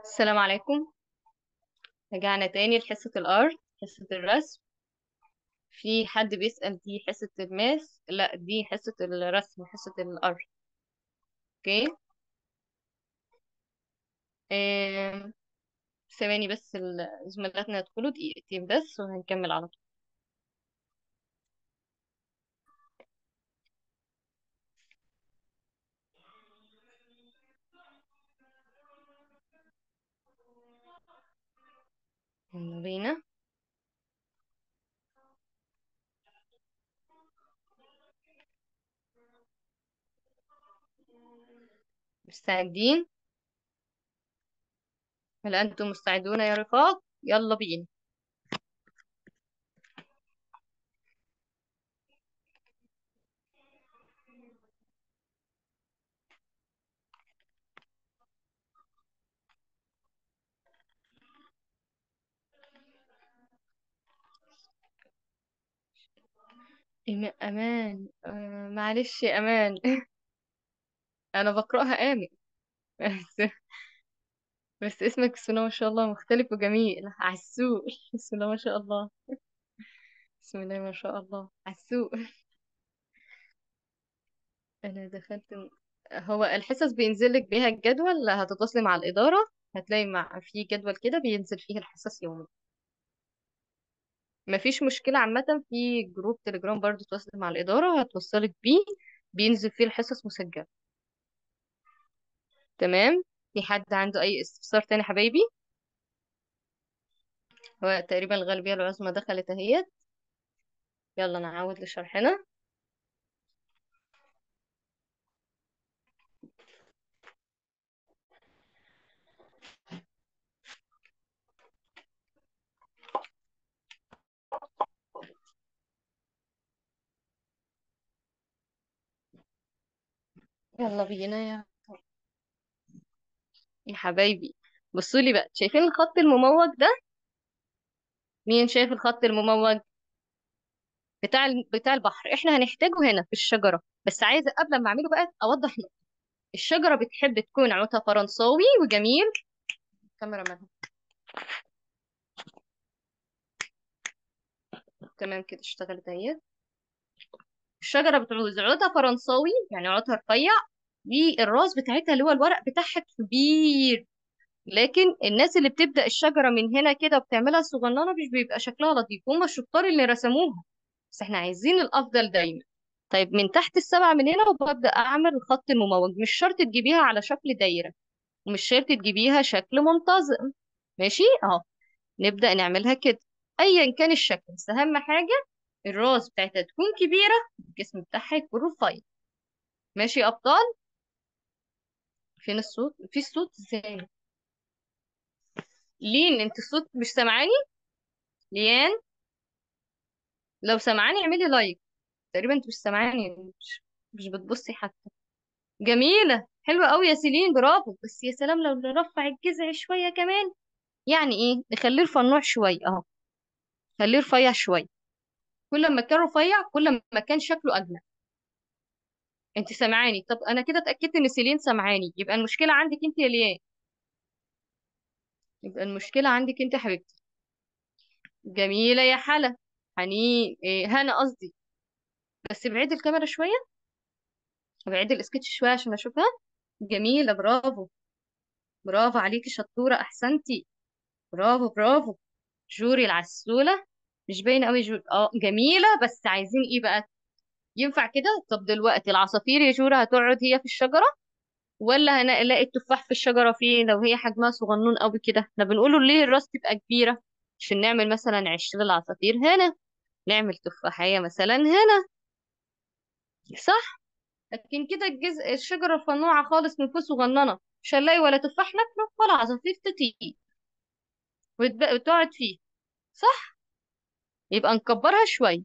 السلام عليكم رجعنا تاني لحصة الأرض حصة الرسم في حد بيسأل دي حصة الماس لا دي حصة الرسم حصة الأرض اوكي آم، ثواني بس ال- زملاتنا يدخلوا دقيقتين بس وهنكمل على طول يلا بينا مستعدين هل أنتم مستعدون يا رفاق يلا بينا إيمان أمان آه معلش يا أمان أنا بقرأها آمن بس بس اسمك بسم الله ما شاء الله مختلف وجميل عسول بسم الله ما شاء الله بسم الله ما شاء الله عسول انا دخلت م- هو الحصص بينزل لك بيها الجدول هتتواصلي مع الإدارة هتلاقي مع في جدول كده بينزل فيه الحصص يومي مفيش مشكلة عامة في جروب تليجرام برضو تواصلي مع الإدارة هتوصلك بيه بينزل فيه الحصص مسجلة تمام في حد عنده أي استفسار تاني حبايبي هو تقريبا الغالبية العظمى دخلت اهيت يلا نعود لشرحنا يلا بينا يا يا حبايبي بصوا لي بقى شايفين الخط المموج ده مين شايف الخط المموج بتاع ال- بتاع البحر احنا هنحتاجه هنا في الشجرة بس عايزة قبل ما اعمله بقى اوضح نقطة الشجرة بتحب تكون عودها فرنساوي وجميل كاميرا مالها تمام كده اشتغلت اهي الشجرة بتعوز عودها فرنساوي يعني عودها رفيع والراس بتاعتها اللي هو الورق بتاعها كبير لكن الناس اللي بتبدأ الشجرة من هنا كده وبتعملها صغننة مش بيبقى شكلها لطيف هم الشطار اللي رسموها بس احنا عايزين الأفضل دايما طيب من تحت السبعة من هنا وببدأ أعمل الخط المموج مش شرط تجيبيها على شكل دايرة ومش شرط تجيبيها شكل منتظم ماشي اهو نبدأ نعملها كده ايا كان الشكل بس اهم حاجة الراس بتاعتها تكون كبيرة الجسم بتاعها يكون رفيع ماشي يا ابطال فين الصوت في صوت ازاي لين انت الصوت مش سامعاني ليان لو سامعاني اعملي لايك تقريبا انت مش سامعاني مش, مش بتبصي حتى جميلة حلوة قوي يا سيلين برافو بس يا سلام لو نرفع الجذع شوية كمان يعني ايه نخليه رفيع شوية اهو خليه رفيع شوية كل ما كان رفيع كل ما كان شكله اجمل انت سامعاني طب انا كده اتاكدت ان سيلين سامعاني يبقى المشكله عندك انت يا ليان يبقى المشكله عندك انت يا حبيبتي جميله يا حلا حنين إيه هنا قصدي بس ابعدي الكاميرا شويه ابعدي الاسكتش شويه عشان اشوفها جميله برافو برافو عليكي شطوره احسنتي برافو برافو جوري العسوله مش باينه قوي جوري اه جميله بس عايزين ايه بقى ينفع كده طب دلوقتي العصافير يا جوري هتقعد هي في الشجره ولا هنلاقي التفاح في الشجرة فين لو هي حجمها صغنون قوي كده احنا بنقوله ليه الراس تبقى كبيرة عشان نعمل مثلا عشر العصافير هنا نعمل تفاحية مثلا هنا صح لكن كده الجزء الشجرة رفنوعة خالص من فوق صغننة مش هنلاقي ولا تفاح ناكله ولا عصافير تطير وتب- وتقعد فيه صح يبقى نكبرها شوية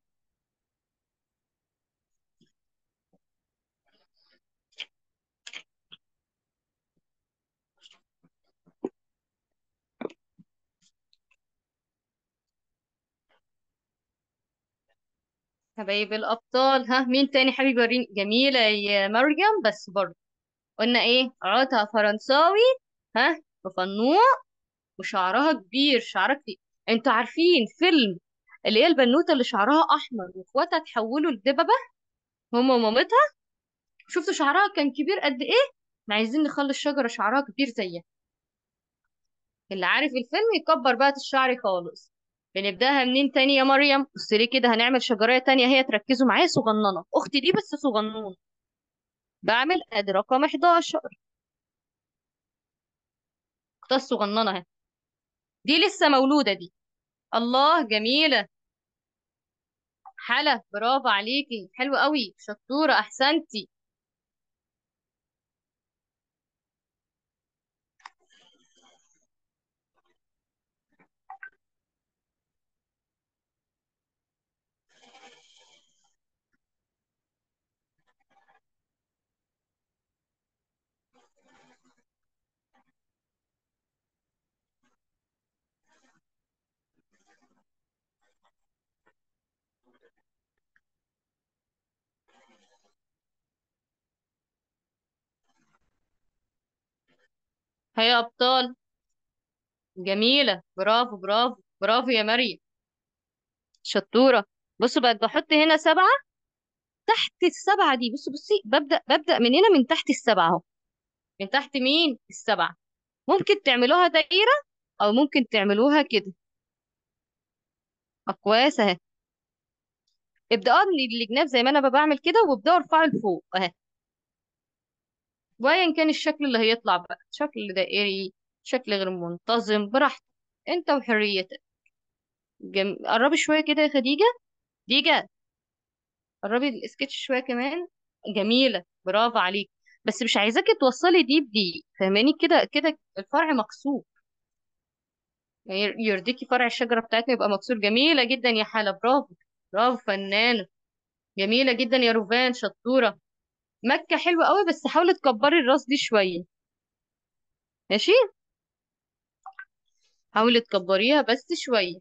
حبايب الأبطال ها مين تاني حبيبي وريني جميلة يا مريم بس برضه قلنا ايه عودها فرنساوي ها رفنوع وشعرها كبير شعرها كتير انتوا عارفين فيلم اللي هي البنوتة اللي شعرها أحمر واخواتها اتحولوا لدببة هما ومامتها شفتوا شعرها كان كبير قد ايه احنا عايزين نخلي الشجرة شعرها كبير زيها اللي عارف الفيلم يكبر بقى الشعر خالص بنبداها منين تاني يا مريم بص ليه كده هنعمل شجرية تانية هي تركزوا معايا صغننة اختي دي بس صغنون بعمل ادي رقم 11 اختها الصغننة اهي دي لسه مولودة دي الله جميلة حلا برافو عليكي حلوة قوي شطورة احسنتي هيا ابطال جميلة برافو برافو برافو يا مريم شطورة بصوا بقى بحط هنا سبعة تحت السبعة دي بصوا بصي ببدأ ببدأ من هنا من تحت السبعة اهو من تحت مين السبعة ممكن تعملوها دايرة او ممكن تعملوها كده اقواس اهي ابدأوا من الجناب زي ما انا بعمل كده وابدأوا ارفعوا لفوق اهي وايا كان الشكل اللي هيطلع بقى شكل دائري شكل غير منتظم براحتك انت وحريتك جم... قربي شوية كده يا خديجة ديجا قربي السكتش شوية كمان جميلة برافو عليك بس مش عايزاكي توصلي دي بدي فاهماني كده كده الفرع مكسور يعني يرضيكي فرع الشجرة بتاعتنا يبقى مكسور جميلة جدا يا حلا برافو برافو فنانة جميلة جدا يا روفان شطورة مكة حلوة قوي بس حاولي تكبري الراس دي شوية ماشي حاولي تكبريها بس شوية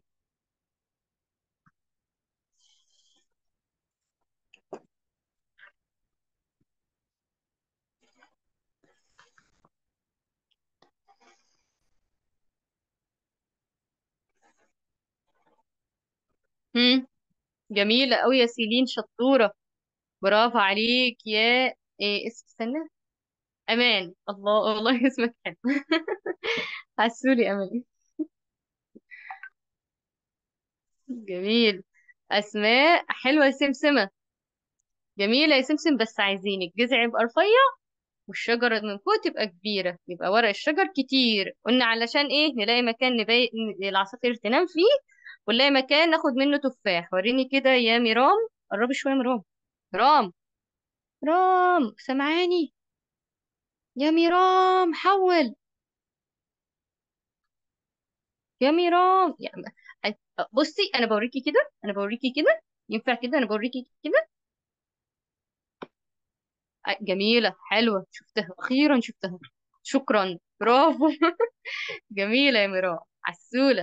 هم جميلة قوي يا سيلين شطورة برافو عليك يا إيه اسم استنى امان الله والله اسمك حلو حسولي امان جميل اسماء حلوه يا سمسمه جميله يا سمسم بس عايزين الجذع يبقى رفيع والشجره من فوق تبقى كبيره يبقى ورق الشجر كتير قلنا علشان ايه نلاقي مكان نبي... العصافير تنام فيه ونلاقي مكان ناخد منه تفاح وريني كده يا ميرام قربي شويه يا ميرام ميرام ميرام سامعاني يا ميرام حول يا ميرام يا م- بصي انا بوريكي كده انا بوريكي كده ينفع كده انا بوريكي كده أ- جميلة حلوة شفتها أخيرا شفتها شكرا برافو جميلة يا ميرام عسولة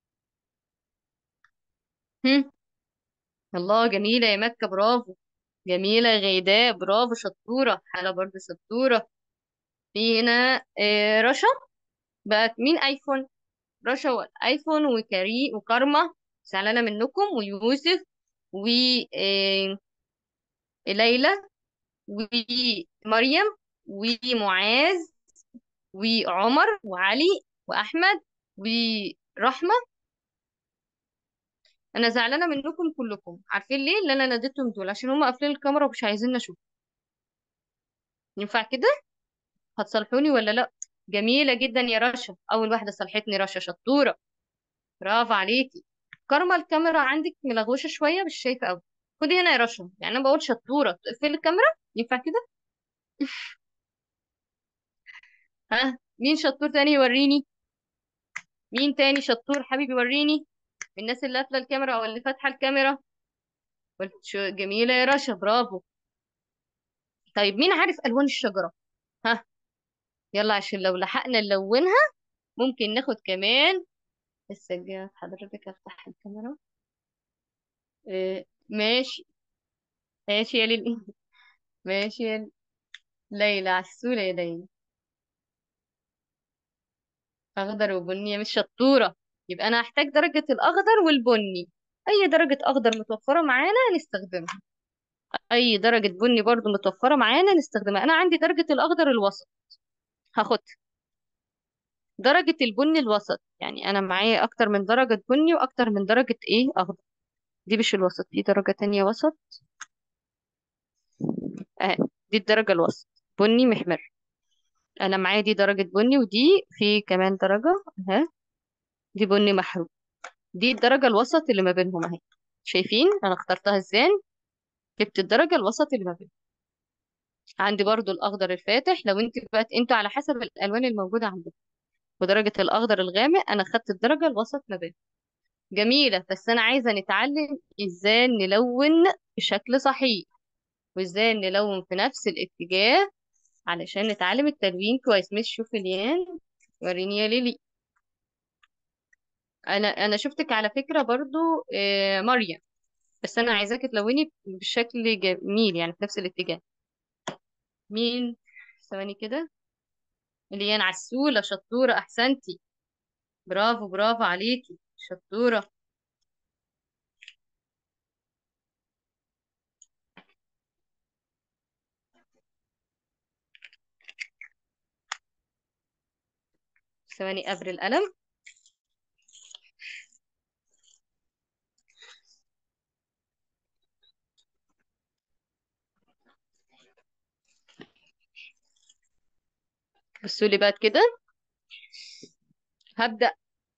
هم. الله جميلة يا مكة برافو جميلة يا غيداء برافو شطورة حلا برضو شطورة في هنا آه، رشا بقت مين ايفون رشا والايفون وكري وكارما زعلانة منكم ويوسف وليلى ومريم ومعاذ وعمر وعلي واحمد ورحمة انا زعلانه منكم كلكم عارفين ليه اللي انا ناديتهم دول عشان هم قافلين الكاميرا ومش عايزين نشوف ينفع كده هتصالحوني ولا لا جميله جدا يا رشا اول واحده صالحتني رشا شطوره برافو عليكي كارما الكاميرا عندك ملغوشه شويه مش شايفه قوي خدي هنا يا رشا يعني انا بقول شطوره تقفلي الكاميرا ينفع كده ها مين شطور تاني يوريني مين تاني شطور حبيبي وريني من الناس اللي قافله الكاميرا او اللي فاتحه الكاميرا قلت شو- جميله يا رشا برافو طيب مين عارف الوان الشجره ها يلا عشان لو لحقنا نلونها ممكن ناخد كمان السجاد حضرتك افتح الكاميرا إيه ماشي ماشي يا ليلي ماشي يا ليلى عسولة يا ليلى اخضر وبني مش شطورة يبقى انا هحتاج درجة الاخضر والبني اي درجة اخضر متوفرة معانا نستخدمها اي درجة بني برضو متوفرة معانا نستخدمها انا عندي درجة الاخضر الوسط هاخد درجة البني الوسط يعني انا معايا اكتر من درجة بني واكتر من درجة ايه اخضر دي مش الوسط في درجة تانية وسط اهي دي الدرجة الوسط بني محمر انا معايا دي درجة بني ودي في كمان درجة اهي دي بني محروق دي الدرجة الوسط اللي ما بينهم اهي شايفين انا اخترتها ازاي جبت الدرجة الوسط اللي ما بينهم عندي برضو الاخضر الفاتح لو انت بقى انتوا على حسب الالوان الموجودة عندكم ودرجة الاخضر الغامق انا خدت الدرجة الوسط ما بينهم جميلة بس انا عايزة نتعلم ازاي نلون بشكل صحيح وازاي نلون في نفس الاتجاه علشان نتعلم التلوين كويس مش شوف ليان وريني يا ليلي انا انا شفتك على فكرة برضو آه، مريم بس انا عايزاك تلوني بشكل جميل يعني في نفس الاتجاه مين ثواني كده ليان عسولة شطورة احسنتي برافو برافو عليكي شطورة ثواني ابر القلم بصوا لي بقى كده هبدأ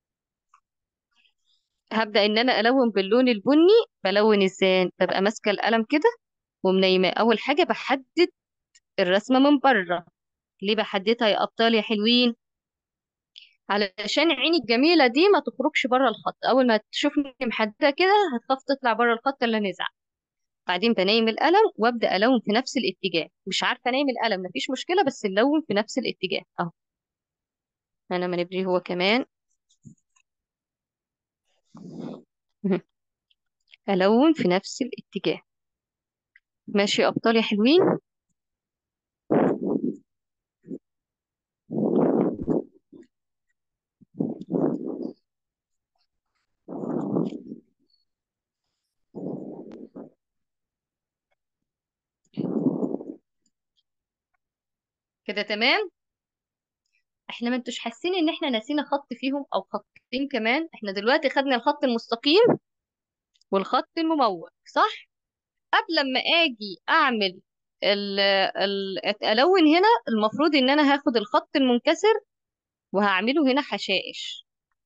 هبدأ ان انا الون باللون البني بلون ازاي ببقى ماسكة القلم كده ومنيمة اول حاجة بحدد الرسمة من بره ليه بحددها يا ابطال يا حلوين علشان عيني الجميلة دي ما تخرجش بره الخط اول ما تشوفني محددة كده هتخاف تطلع بره الخط اللي نزع بعدين بنيم القلم وابدا الون في نفس الاتجاه مش عارفه انيم القلم مفيش مشكله بس نلون في نفس الاتجاه اهو انا ما نبري هو كمان الون في نفس الاتجاه ماشي يا ابطال يا حلوين كده تمام احنا ما انتوش حاسين ان احنا نسينا خط فيهم او خطين كمان احنا دلوقتي خدنا الخط المستقيم والخط المموج صح قبل ما اجي اعمل ال ال الون هنا المفروض ان انا هاخد الخط المنكسر وهعمله هنا حشائش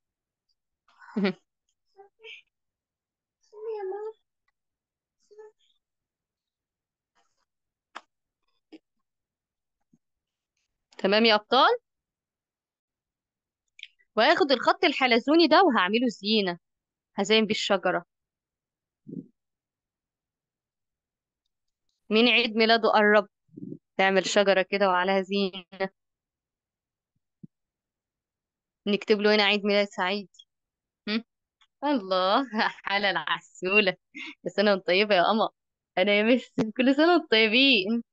تمام يا ابطال وهاخد الخط الحلزوني ده وهعمله زينة هزين بيه الشجرة مين عيد ميلاده قرب تعمل شجرة كده وعليها زينة نكتب له هنا عيد ميلاد سعيد هم؟ الله حالة العسولة كل سنة وانت طيبة يا قمر أنا يا مس كل سنة وانتم طيبين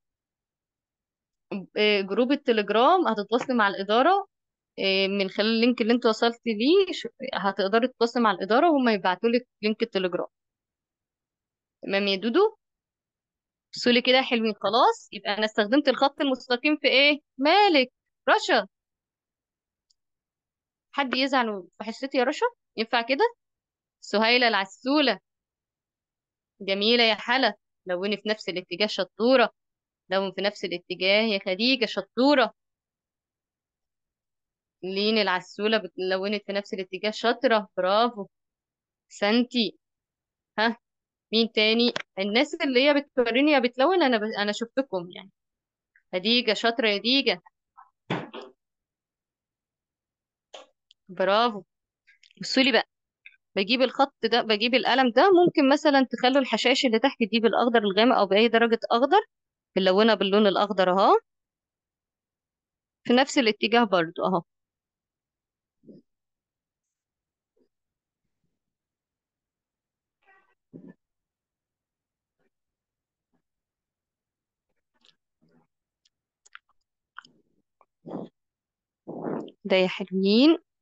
إيه، جروب التليجرام هتتواصلي مع الإدارة إيه، من خلال اللينك اللي انت وصلت ليه ش- هتقدري تتواصلي مع الإدارة وهم يبعتوا لك لينك التليجرام تمام يا دودو بصولي كده حلوين خلاص يبقى انا استخدمت الخط المستقيم في ايه مالك رشا حد يزعل في حصتي يا رشا ينفع كده سهيلة العسولة جميلة يا حلا لوني في نفس الاتجاه شطورة لون في نفس الاتجاه يا خديجة شطورة لين العسولة بتلونت في نفس الاتجاه شاطرة برافو سنتي ها مين تاني الناس اللي هي بتوريني يا بتلون انا ب... انا شفتكم يعني خديجة شاطرة يا ديجة برافو بصوا لي بقى بجيب الخط ده بجيب القلم ده ممكن مثلا تخلوا الحشائش اللي تحت دي بالاخضر الغامق او باي درجة اخضر بنلونها باللون الاخضر اهو في نفس الاتجاه برضو اهو ده يا حلوين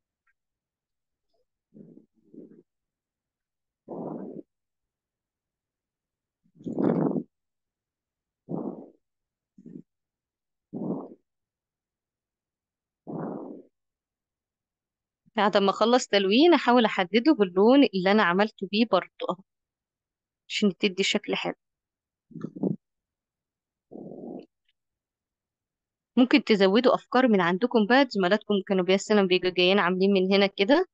بعد ما اخلص تلوين احاول احدده باللون اللي انا عملته بيه برضه اهو عشان تدي شكل حلو ممكن تزودوا افكار من عندكم بقى زملاتكم كانوا مثلا بيجوا جايين عاملين من هنا كده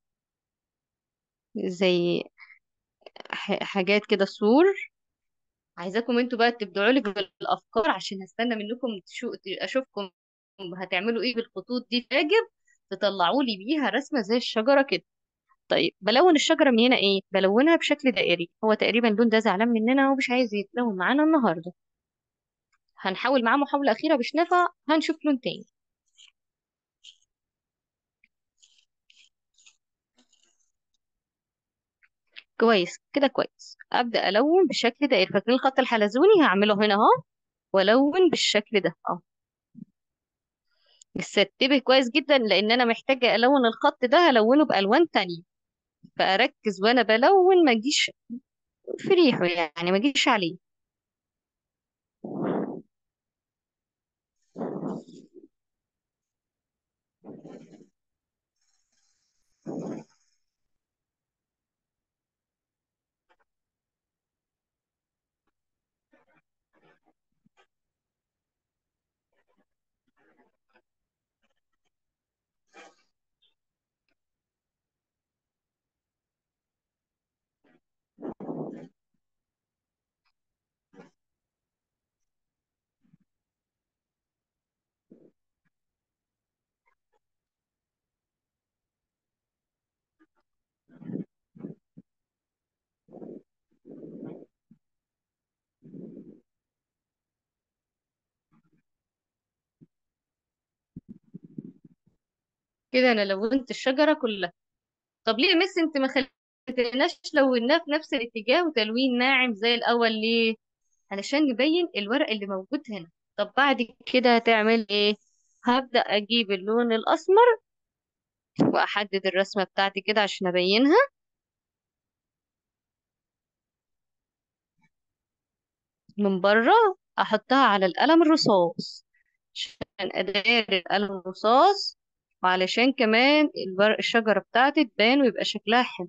زي ح- حاجات كده سور عايزاكم انتوا بقى تبدعوا لي بالافكار عشان هستنى منكم تشو... اشوفكم هتعملوا ايه بالخطوط دي تعجب تطلعوا لي بيها رسمة زي الشجرة كده طيب بلون الشجرة من هنا ايه بلونها بشكل دائري هو تقريبا اللون ده زعلان مننا ومش عايز يتلون معانا النهاردة هنحاول معاه محاولة أخيرة مش نافع هنشوف لون تاني كويس كده كويس أبدأ ألون بشكل دائري فاكرين الخط الحلزوني هعمله هنا اهو والون بالشكل ده اه بس انتبه كويس جدا لان انا محتاجه الون الخط ده هلونه بالوان تانية فاركز وانا بلون ما اجيش في ريحه يعني ما اجيش عليه كده انا لونت الشجره كلها طب ليه يا مس انت ما خليتناش لوناه في نفس الاتجاه وتلوين ناعم زي الاول ليه علشان نبين الورق اللي موجود هنا طب بعد كده هتعمل ايه هبدأ اجيب اللون الاسمر واحدد الرسمه بتاعتي كده عشان ابينها من بره احطها على القلم الرصاص عشان اداري القلم الرصاص وعلشان كمان الورق الشجرة بتاعتي تبان ويبقى شكلها حلو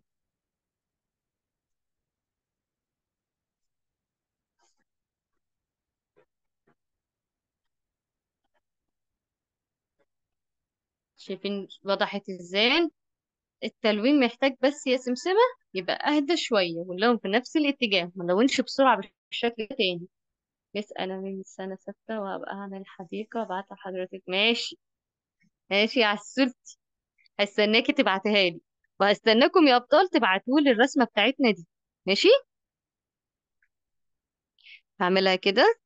شايفين وضحت ازاي التلوين محتاج بس يا سمسمة يبقى اهدى شوية ونلون في نفس الاتجاه ما نلونش بسرعة بالشكل ده تاني بس انا من سنة ستة وهبقى اعمل حديقة وابعتها لحضرتك ماشي ماشي يا عسولتي هستناكي تبعتها لي وهستناكم يا ابطال تبعتولي الرسمة بتاعتنا دي ماشي هعملها كده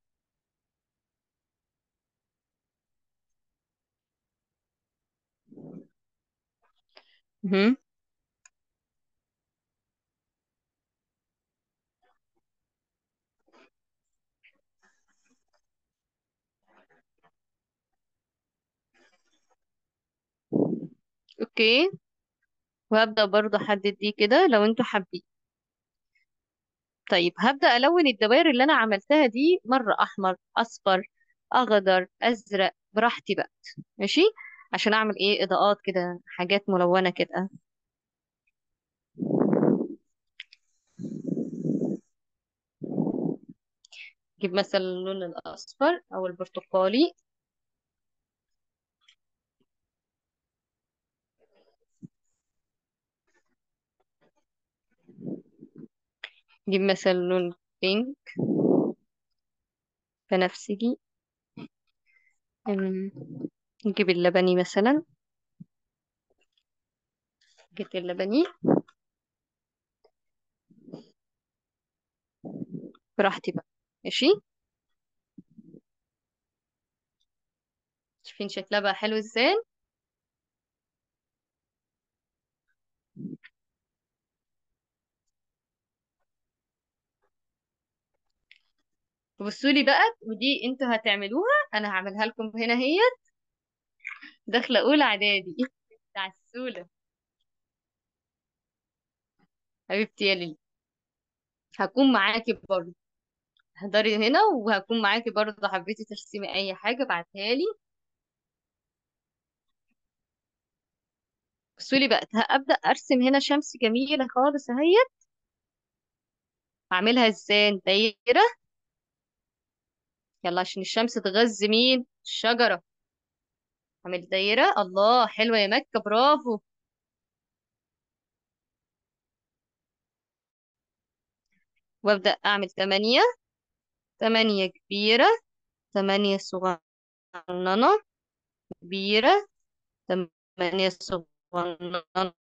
مهم. اوكي وهبدأ برضه احدد دي كده لو انتوا حابين طيب هبدأ ألون الدوائر اللي أنا عملتها دي مرة أحمر أصفر أخضر أزرق براحتي بقى ماشي عشان أعمل إيه إضاءات كده حاجات ملونة كده أجيب مثلا اللون الأصفر أو البرتقالي أجيب مثلا اللون بينك بنفسجي أم، نجيب اللبني مثلا جبت اللبني براحتي بقى ماشي شايفين شكلها بقى حلو ازاي بصوا لي بقى ودي انتوا هتعملوها انا هعملها لكم هنا هي داخله اولى اعدادي بتاع السوله حبيبتي يا ليلي هكون معاكي برضه احضري هنا وهكون معاكي برضه حبيتي ترسمي اي حاجه بعتها لي بصوا لي بقى هبدأ ارسم هنا شمس جميلة خالص اهي اعملها ازاي دايرة يلا عشان الشمس تغذي مين الشجرة اعمل دايرة الله حلوة يا مكة برافو وابدأ اعمل تمانية تمانية كبيرة تمانية صغننة كبيرة تمانية صغننة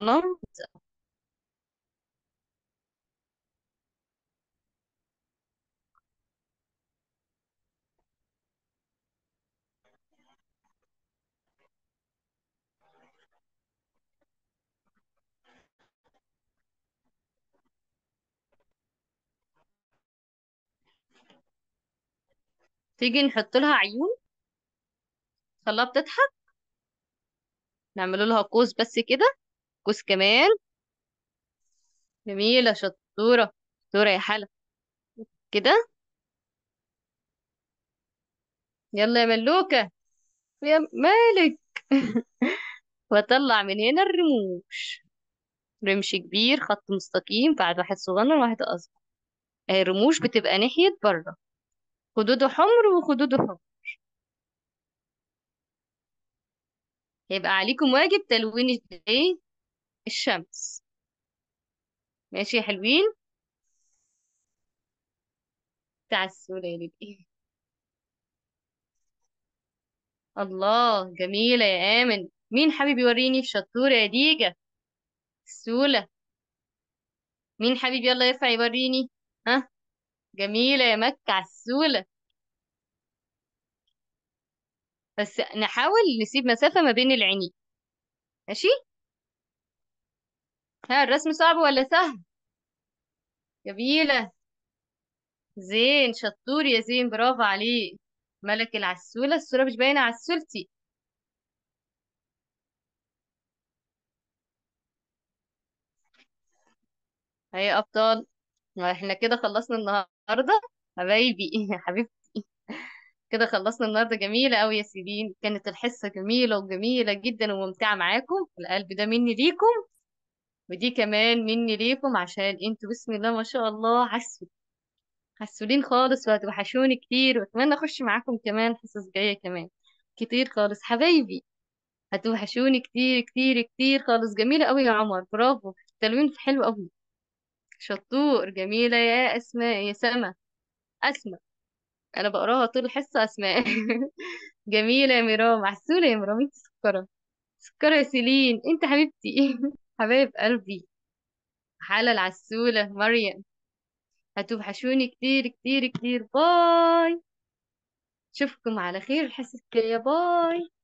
تيجي نحط لها عيون خلاها بتضحك نعمل لها قوس بس كده قوس كمان جميلة شطورة شطورة يا حلا كده يلا يا ملوكة يا مالك واطلع من هنا الرموش رمش كبير خط مستقيم بعد واحد صغنن وواحد اصغر اهي الرموش بتبقى ناحية بره خدوده حمر وخدوده حمر يبقى عليكم واجب تلوين ايه الشمس ماشي يا حلوين تعسوا يا ليلي الله جميلة يا آمن مين حبيبي يوريني شطورة يا ديجا السولة مين حبيبي يلا يرفع يوريني ها جميلة يا مكة عسولة بس نحاول نسيب مسافة ما بين العينين ماشي ها الرسم صعب ولا سهل جميلة زين شطور يا زين برافو عليك ملك العسولة الصورة مش باينة عسولتي هيا يا أبطال احنا كده خلصنا النهاردة حبايبي يا حبيبتي كده خلصنا النهاردة جميلة أوي يا سيرين كانت الحصة جميلة وجميلة جدا وممتعة معاكم القلب ده مني ليكم ودي كمان مني ليكم عشان انتوا بسم الله ما شاء الله عسول عسولين خالص وهتوحشوني كتير واتمنى اخش معاكم كمان حصص جاية كمان كتير خالص حبايبي هتوحشوني كتير كتير كتير خالص جميلة قوي يا عمر برافو التلوين حلو قوي شطور جميلة يا اسماء يا سما اسماء انا بقراها طول الحصة اسماء جميلة يا ميرام عسولة يا ميرام انت سكرة سكرة يا سيلين انت حبيبتي حبايب قلبي حالة العسولة مريم هتوحشوني كتير كتير كتير باي اشوفكم على خير الحصة الجاية باي